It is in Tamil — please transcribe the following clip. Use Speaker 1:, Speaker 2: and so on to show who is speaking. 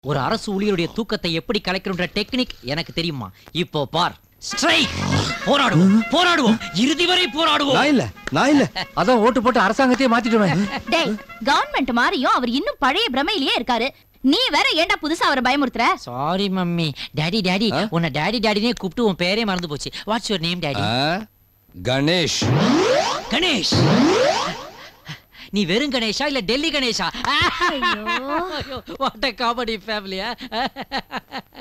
Speaker 1: ஒரு அரசு ஊழியருடைய தூக்கத்தை எப்படி கலைக்கணுன்ற டெக்னிக் எனக்கு தெரியுமா இப்போ பார் ஸ்ட்ரைக் போராடுவோம் போராடுவோம் இறுதி வரை போராடுவோம்
Speaker 2: நான் இல்ல நான் இல்ல
Speaker 3: அதான் ஓட்டு போட்டு அரசாங்கத்தையே மாத்திடுவேன்
Speaker 4: டேய் கவர்மெண்ட் மாறியும் அவர் இன்னும் பழைய பிரமையிலேயே இருக்காரு நீ வேற ஏன்டா புதுசா அவரை பயமுறுத்துற
Speaker 1: சாரி மம்மி டாடி டாடி
Speaker 2: ஆ?
Speaker 1: உன்னை டாடி டாடினே கூப்பிட்டு உன் பேரே மறந்து போச்சு வாட்ஸ் யுவர் நேம் டாடி
Speaker 2: ஆ? கணேஷ்
Speaker 1: கணேஷ் நீ வெறும் கணேஷா இல்ல டெல்லி கணேஷா
Speaker 4: ஐயோ
Speaker 1: வாட் காமெடி ஃபேமிலியா